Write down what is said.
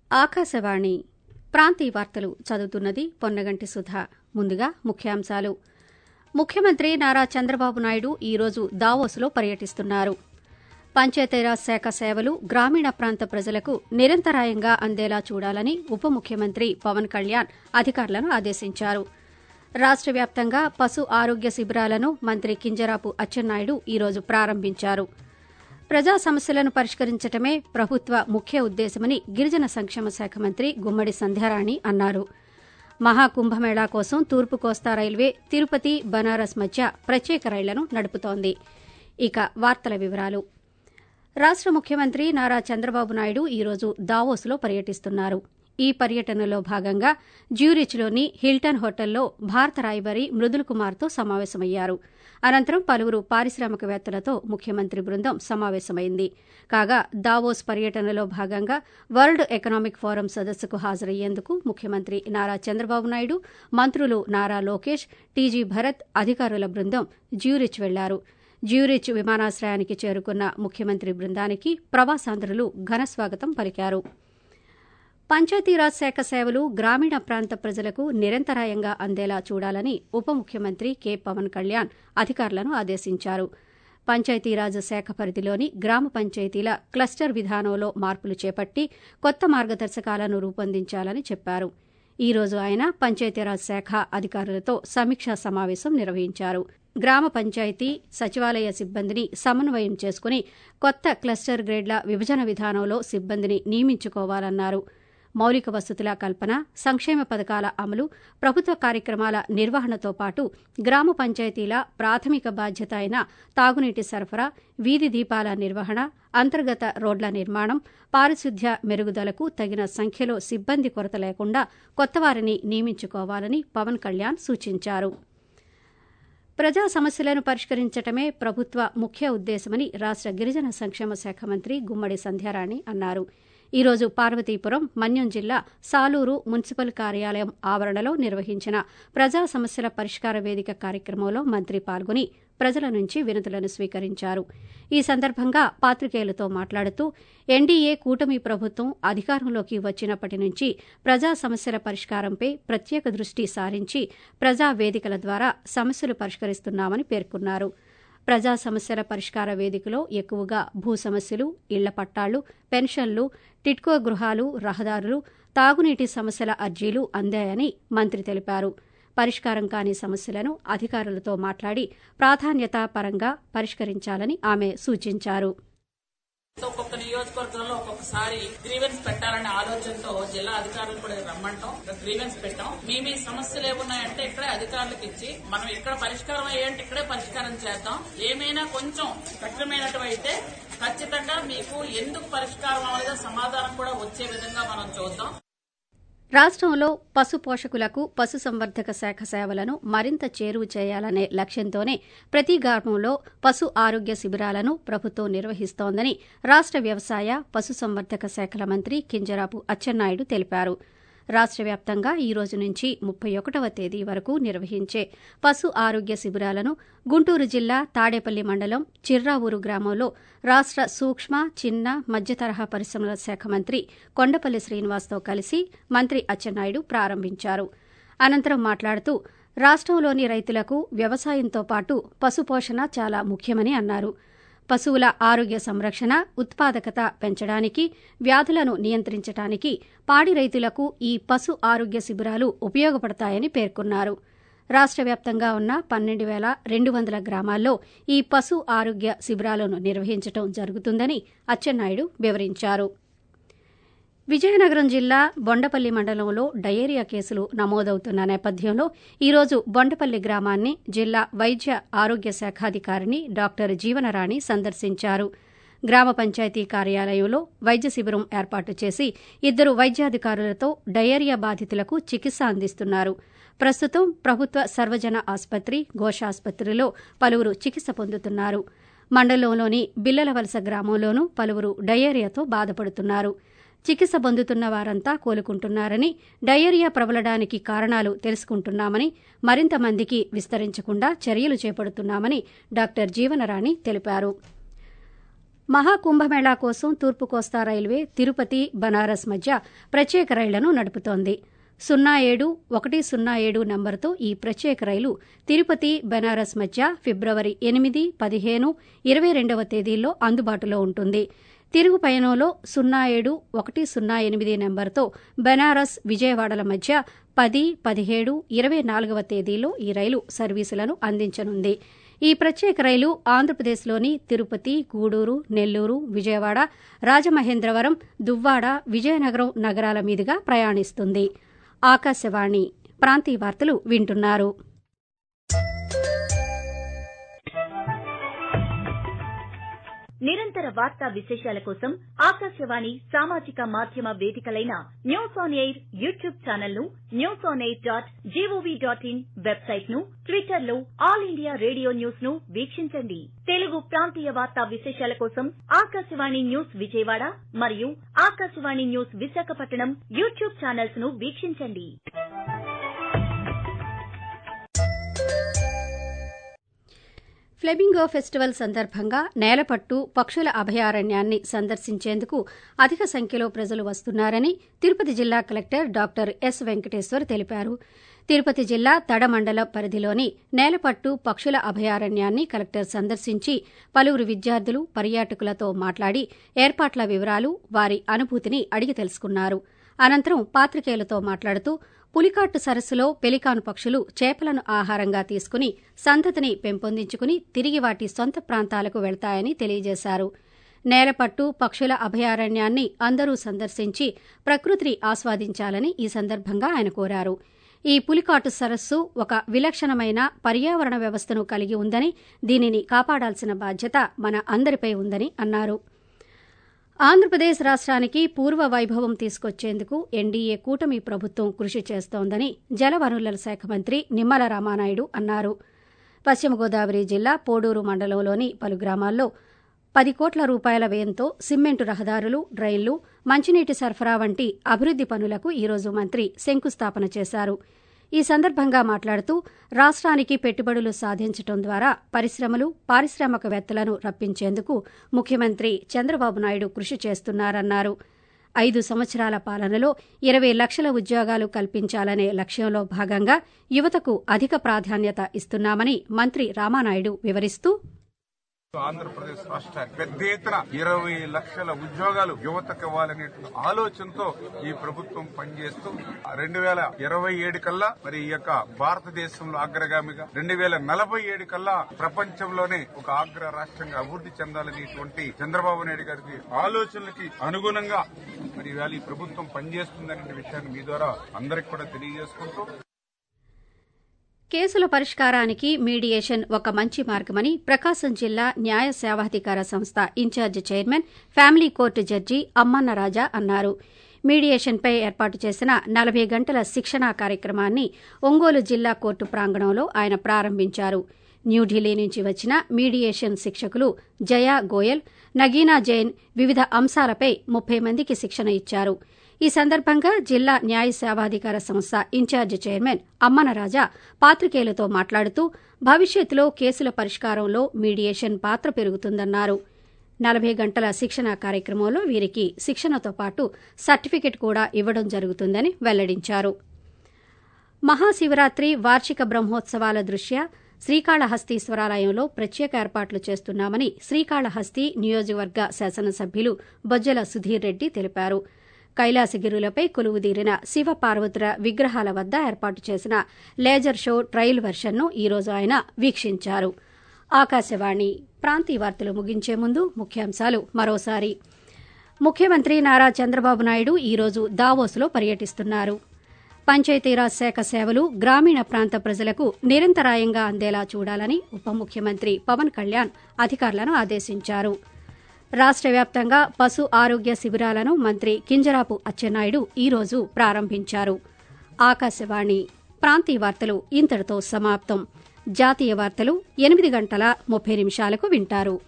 ఆకాశవాణి ప్రాంతీయ వార్తలు చదువుతున్నది పొన్నగంటి సుధ ముందుగా ముఖ్యాంశాలు ముఖ్యమంత్రి నారా చంద్రబాబు నాయుడు ఈరోజు దావోస్లో పర్యటిస్తున్నారు పంచాయతీరాజ్ శాఖ సేవలు గ్రామీణ ప్రాంత ప్రజలకు నిరంతరాయంగా అందేలా చూడాలని ఉప ముఖ్యమంత్రి పవన్ కళ్యాణ్ అధికారులను ఆదేశించారు రాష్ట వ్యాప్తంగా పశు ఆరోగ్య శిబిరాలను మంత్రి కింజరాపు అచ్చెన్నాయుడు ఈరోజు ప్రారంభించారు ప్రజా సమస్యలను పరిష్కరించడమే ప్రభుత్వ ముఖ్య ఉద్దేశమని గిరిజన సంక్షేమ శాఖ మంత్రి గుమ్మడి సంధ్యారాణి అన్నారు మహాకుంభమేళా కోసం తూర్పు కోస్తా రైల్వే తిరుపతి బనారస్ మధ్య ప్రత్యేక రైళ్లను నడుపుతోంది ఇక వార్తల వివరాలు రాష్ట ముఖ్యమంత్రి నారా చంద్రబాబు నాయుడు ఈరోజు దావోస్లో పర్యటిస్తున్నారు ఈ పర్యటనలో భాగంగా జ్యూరిచ్లోని హిల్టన్ హోటల్లో భారత రాయబారి మృదుల్ కుమార్తో సమావేశమయ్యారు అనంతరం పలువురు పారిశ్రామికవేత్తలతో ముఖ్యమంత్రి బృందం సమావేశమైంది కాగా దావోస్ పర్యటనలో భాగంగా వరల్డ్ ఎకనామిక్ ఫోరం సదస్సుకు హాజరయ్యేందుకు ముఖ్యమంత్రి నారా చంద్రబాబు నాయుడు మంత్రులు నారా లోకేష్ టీజీ భరత్ అధికారుల బృందం జ్యూరిచ్ వెళ్లారు జ్యూరిచ్ విమానాశ్రయానికి చేరుకున్న ముఖ్యమంత్రి బృందానికి ప్రవాసాంధ్రులు ఘనస్వాగతం పలికారు పంచాయతీరాజ్ శాఖ సేవలు గ్రామీణ ప్రాంత ప్రజలకు నిరంతరాయంగా అందేలా చూడాలని ఉప ముఖ్యమంత్రి కె పవన్ కళ్యాణ్ అధికారులను ఆదేశించారు పంచాయతీరాజ్ శాఖ పరిధిలోని గ్రామ పంచాయతీల క్లస్టర్ విధానంలో మార్పులు చేపట్టి కొత్త మార్గదర్శకాలను రూపొందించాలని చెప్పారు ఈ రోజు ఆయన పంచాయతీరాజ్ శాఖ అధికారులతో సమీక్షా సమావేశం నిర్వహించారు గ్రామ పంచాయతీ సచివాలయ సిబ్బందిని సమన్వయం చేసుకుని కొత్త క్లస్టర్ గ్రేడ్ల విభజన విధానంలో సిబ్బందిని నియమించుకోవాలన్నారు మౌలిక వసతుల కల్పన సంక్షేమ పథకాల అమలు ప్రభుత్వ కార్యక్రమాల నిర్వహణతో పాటు గ్రామ పంచాయతీల ప్రాథమిక బాధ్యత అయిన తాగునీటి సరఫరా వీధి దీపాల నిర్వహణ అంతర్గత రోడ్ల నిర్మాణం పారిశుద్ధ్య మెరుగుదలకు తగిన సంఖ్యలో సిబ్బంది కొరత లేకుండా కొత్తవారిని నియమించుకోవాలని పవన్ కళ్యాణ్ సూచించారు ప్రజా సమస్యలను పరిష్కరించడమే ప్రభుత్వ ముఖ్య ఉద్దేశమని రాష్ట గిరిజన సంక్షేమ శాఖ మంత్రి గుమ్మడి సంధ్యారాణి అన్నారు ఈ రోజు పార్వతీపురం మన్యం జిల్లా సాలూరు మున్సిపల్ కార్యాలయం ఆవరణలో నిర్వహించిన ప్రజా సమస్యల పరిష్కార వేదిక కార్యక్రమంలో మంత్రి పాల్గొని ప్రజల నుంచి వినతులను స్వీకరించారు ఈ సందర్భంగా పాత్రికేయులతో మాట్లాడుతూ ఎన్డీఏ కూటమి ప్రభుత్వం అధికారంలోకి వచ్చినప్పటి నుంచి ప్రజా సమస్యల పరిష్కారంపై ప్రత్యేక దృష్టి సారించి ప్రజా వేదికల ద్వారా సమస్యలు పరిష్కరిస్తున్నామని పేర్కొన్నారు ప్రజా సమస్యల పరిష్కార వేదికలో ఎక్కువగా భూ సమస్యలు ఇళ్ల పట్టాలు పెన్షన్లు టిట్కో గృహాలు రహదారులు తాగునీటి సమస్యల అర్జీలు అందాయని మంత్రి తెలిపారు పరిష్కారం కాని సమస్యలను అధికారులతో మాట్లాడి ప్రాధాన్యతా పరంగా పరిష్కరించాలని ఆమె సూచించారు ఒక్కొక్క నియోజకవర్గంలో ఒక్కొక్కసారి గ్రీవెన్స్ పెట్టాలనే ఆలోచనతో జిల్లా అధికారులు కూడా రమ్మంటాం గ్రీవెన్స్ పెట్టాం మీ మీ సమస్యలు ఏమున్నాయంటే ఇక్కడే అధికారులకు ఇచ్చి మనం ఇక్కడ పరిష్కారం అయ్యంటే ఇక్కడే పరిష్కారం చేద్దాం ఏమైనా కొంచెం కఠినమైనటువంటి ఖచ్చితంగా మీకు ఎందుకు పరిష్కారం అవ్వలేదో సమాధానం కూడా వచ్చే విధంగా మనం చూద్దాం రాష్టంలో పశు పోషకులకు పశు సంవర్ధక శాఖ సేవలను మరింత చేరువ చేయాలనే లక్ష్యంతోనే ప్రతి గ్రామంలో పశు ఆరోగ్య శిబిరాలను ప్రభుత్వం నిర్వహిస్తోందని రాష్ట వ్యవసాయ పశు సంవర్ధక శాఖల మంత్రి కింజరాపు అచ్చెన్నాయుడు తెలిపారు రాష్ట వ్యాప్తంగా ఈ రోజు నుంచి ముప్పై ఒకటవ తేదీ వరకు నిర్వహించే పశు ఆరోగ్య శిబిరాలను గుంటూరు జిల్లా తాడేపల్లి మండలం చిర్రావూరు గ్రామంలో రాష్ట సూక్ష్మ చిన్న మధ్య తరహా పరిశ్రమల శాఖ మంత్రి కొండపల్లి శ్రీనివాస్తో కలిసి మంత్రి అచ్చెన్నాయుడు ప్రారంభించారు అనంతరం మాట్లాడుతూ రాష్టంలోని రైతులకు వ్యవసాయంతో పాటు పశుపోషణ చాలా ముఖ్యమని అన్నారు పశువుల ఆరోగ్య సంరక్షణ ఉత్పాదకత పెంచడానికి వ్యాధులను నియంత్రించడానికి పాడి రైతులకు ఈ పశు ఆరోగ్య శిబిరాలు ఉపయోగపడతాయని పేర్కొన్నారు రాష్ట వ్యాప్తంగా ఉన్న పన్నెండు వేల రెండు వందల గ్రామాల్లో ఈ పశు ఆరోగ్య శిబిరాలను నిర్వహించడం జరుగుతుందని అచ్చెన్నాయుడు వివరించారు విజయనగరం జిల్లా బొండపల్లి మండలంలో డయేరియా కేసులు నమోదవుతున్న నేపథ్యంలో ఈరోజు బొండపల్లి గ్రామాన్ని జిల్లా వైద్య ఆరోగ్య శాఖాధికారిని డాక్టర్ జీవనరాణి సందర్శించారు గ్రామ పంచాయతీ కార్యాలయంలో వైద్య శిబిరం ఏర్పాటు చేసి ఇద్దరు వైద్యాధికారులతో డయేరియా బాధితులకు చికిత్స అందిస్తున్నారు ప్రస్తుతం ప్రభుత్వ సర్వజన ఆసుపత్రి ఘోషాసుపత్రిలో పలువురు చికిత్స పొందుతున్నారు మండలంలోని బిల్లలవలస గ్రామంలోనూ పలువురు డయేరియాతో బాధపడుతున్నారు చికిత్స పొందుతున్న వారంతా కోలుకుంటున్నారని డయేరియా ప్రబలడానికి కారణాలు తెలుసుకుంటున్నామని మరింత మందికి విస్తరించకుండా చర్యలు చేపడుతున్నామని డాక్టర్ జీవనరాణి తెలిపారు మహాకుంభమేళా కోసం తూర్పు కోస్తా రైల్వే తిరుపతి బనారస్ మధ్య ప్రత్యేక రైళ్లను నడుపుతోంది సున్నా ఏడు ఒకటి సున్నా ఏడు నంబరుతో ఈ ప్రత్యేక రైలు తిరుపతి బెనారస్ మధ్య ఫిబ్రవరి ఎనిమిది పదిహేను ఇరవై రెండవ తేదీల్లో అందుబాటులో ఉంటుంది తిరుగు పయనంలో సున్నా ఏడు ఒకటి సున్నా ఎనిమిది నెంబర్తో బెనారస్ విజయవాడల మధ్య పది పదిహేడు ఇరవై నాలుగవ తేదీలో ఈ రైలు సర్వీసులను అందించనుంది ఈ ప్రత్యేక రైలు ఆంధ్రప్రదేశ్లోని తిరుపతి గూడూరు నెల్లూరు విజయవాడ రాజమహేంద్రవరం దువ్వాడ విజయనగరం నగరాల మీదుగా ప్రయాణిస్తుంది ఆకాశవాణి ప్రాంతీయ వార్తలు వింటున్నారు నిరంతర వార్తా విశేషాల కోసం ఆకాశవాణి సామాజిక మాధ్యమ వేదికలైన news on air YouTube channel ను news on air dot G O V dot in website ను ట్విట్టర్ లో ఆల్ ఇండియా రేడియో న్యూస్ ను వీక్షించండి తెలుగు ప్రాంతీయ వార్తా విశేషాల కోసం ఆకాశవాణి న్యూస్ విజయవాడ మరియు Akashvani news Visakhapatnam YouTube channels ను వీక్షించండి ఫ్లెమింగో ఫెస్టివల్ సందర్భంగా నేలపట్టు పక్షుల అభయారణ్యాన్ని సందర్శించేందుకు అధిక సంఖ్యలో ప్రజలు వస్తున్నారని తిరుపతి జిల్లా కలెక్టర్ డాక్టర్ ఎస్ వెంకటేశ్వర్ తెలిపారు తిరుపతి జిల్లా తడమండల పరిధిలోని నేలపట్టు పక్షుల అభయారణ్యాన్ని కలెక్టర్ సందర్శించి పలువురు విద్యార్థులు పర్యాటకులతో మాట్లాడి ఏర్పాట్ల వివరాలు వారి అనుభూతిని అడిగి తెలుసుకున్నారు అనంతరం పాత్రికేయులతో మాట్లాడుతూ పులికాట్టు సరస్సులో పెలికాను పక్షులు చేపలను ఆహారంగా తీసుకుని సంతతిని పెంపొందించుకుని తిరిగి వాటి సొంత ప్రాంతాలకు వెళ్తాయని తెలియజేశారు నేలపట్టు పక్షుల అభయారణ్యాన్ని అందరూ సందర్శించి ప్రకృతిని ఆస్వాదించాలని ఈ సందర్భంగా ఆయన కోరారు ఈ పులికాటు సరస్సు ఒక విలక్షణమైన పర్యావరణ వ్యవస్థను కలిగి ఉందని దీనిని కాపాడాల్సిన బాధ్యత మన అందరిపై ఉందని అన్నారు ఆంధ్రప్రదేశ్ రాష్ట్రానికి పూర్వ వైభవం తీసుకొచ్చేందుకు ఎన్డీఏ కూటమి ప్రభుత్వం కృషి చేస్తోందని జలవనరుల శాఖ మంత్రి నిమ్మల రామానాయుడు అన్నారు పశ్చిమ గోదావరి జిల్లా పోడూరు మండలంలోని పలు గ్రామాల్లో పది కోట్ల రూపాయల వ్యయంతో సిమెంటు రహదారులు డ్రైన్లు మంచినీటి సరఫరా వంటి అభివృద్ది పనులకు ఈరోజు మంత్రి శంకుస్థాపన చేశారు ఈ సందర్భంగా మాట్లాడుతూ రాష్ట్రానికి పెట్టుబడులు సాధించడం ద్వారా పరిశ్రమలు పారిశ్రామికవేత్తలను రప్పించేందుకు ముఖ్యమంత్రి చంద్రబాబు నాయుడు కృషి చేస్తున్నారన్నారు ఐదు సంవత్సరాల పాలనలో ఇరవై లక్షల ఉద్యోగాలు కల్పించాలనే లక్ష్యంలో భాగంగా యువతకు అధిక ప్రాధాన్యత ఇస్తున్నామని మంత్రి రామానాయుడు వివరిస్తూ ఆంధ్రప్రదేశ్ రాష్ట్రానికి పెద్ద ఎత్తున ఇరవై లక్షల ఉద్యోగాలు యువతకు ఇవ్వాలనే ఆలోచనతో ఈ ప్రభుత్వం పనిచేస్తూ రెండు వేల ఇరవై ఏడు కల్లా మరి ఈ యొక్క భారతదేశంలో అగ్రగామిగా రెండు వేల నలభై ఏడు కల్లా ప్రపంచంలోనే ఒక అగ్ర రాష్ట్రంగా అభివృద్ధి చెందాలనేటువంటి చంద్రబాబు నాయుడు గారికి ఆలోచనలకి అనుగుణంగా మరి ఇవాళ ఈ ప్రభుత్వం పనిచేస్తుందనే విషయాన్ని మీ ద్వారా అందరికి కూడా తెలియజేసుకుంటూ కేసుల పరిష్కారానికి మీడియేషన్ ఒక మంచి మార్గమని ప్రకాశం జిల్లా న్యాయ సేవాధికార సంస్థ incharge chairman family court judge Ammanna Raja అన్నారు మీడియేషన్పై ఏర్పాటు చేసిన నలభై గంటల శిక్షణా కార్యక్రమాన్ని ఒంగోలు జిల్లా కోర్టు ప్రాంగణంలో ఆయన ప్రారంభించారు న్యూఢిల్లీ నుంచి వచ్చిన మీడియేషన్ శిక్షకులు జయా గోయల్ నగీనా జైన్ వివిధ అంశాలపై ముప్పై మందికి శిక్షణ ఇచ్చారు ఈ సందర్భంగా జిల్లా న్యాయ సేవాధికార సంస్థ ఇన్ఛార్జి చైర్మన్ అమ్మనరాజా పాత్రికేయులతో మాట్లాడుతూ భవిష్యత్తులో కేసుల పరిష్కారంలో మీడియేషన్ పాత్ర పెరుగుతుందన్నారు నలభై గంటల శిక్షణ కార్యక్రమంలో వీరికి శిక్షణతో పాటు సర్టిఫికెట్ కూడా ఇవ్వడం జరుగుతుందని వెల్లడించారు మహాశివరాత్రి వార్షిక బ్రహ్మోత్సవాల దృష్ట్యా శ్రీకాళహస్తీశ్వరాలయంలో ప్రత్యేక ఏర్పాట్లు చేస్తున్నామని శ్రీకాళహస్తి నియోజకవర్గ శాసనసభ్యులు బొజ్జల సుధీర్ రెడ్డి తెలిపారు కైలాసగిరులపై కొలువుదీరిన శివ పార్వతుల విగ్రహాల వద్ద ఏర్పాటు చేసిన లేజర్ షో ట్రయల్ వెర్షన్ను ఈరోజు ఆయన వీక్షించారు ఆకాశవాణి ప్రాంతీయ వార్తలు ముగించే ముందు ముఖ్యాంశాలు మరోసారి ముఖ్యమంత్రి నారా చంద్రబాబు నాయుడు ఈరోజు దావోస్లో పర్యటిస్తున్నారు పంచాయతీరాజ్ శాఖ సేవలు గ్రామీణ ప్రాంత ప్రజలకు నిరంతరాయంగా అందేలా చూడాలని ఉప ముఖ్యమంత్రి పవన్ కళ్యాణ్ అధికారులను ఆదేశించారు రాష్ట్ర వ్యాప్తంగా పశు ఆరోగ్య శిబిరాలను మంత్రి కింజరాపు అచ్చెన్నాయుడు ఈరోజు ప్రారంభించారు ఆకాశవాణి ప్రాంతీయ వార్తలు ఇంతటితో సమాప్తం జాతీయ వార్తలు ఎనిమిది గంటల ముప్పై నిమిషాలకు వింటారు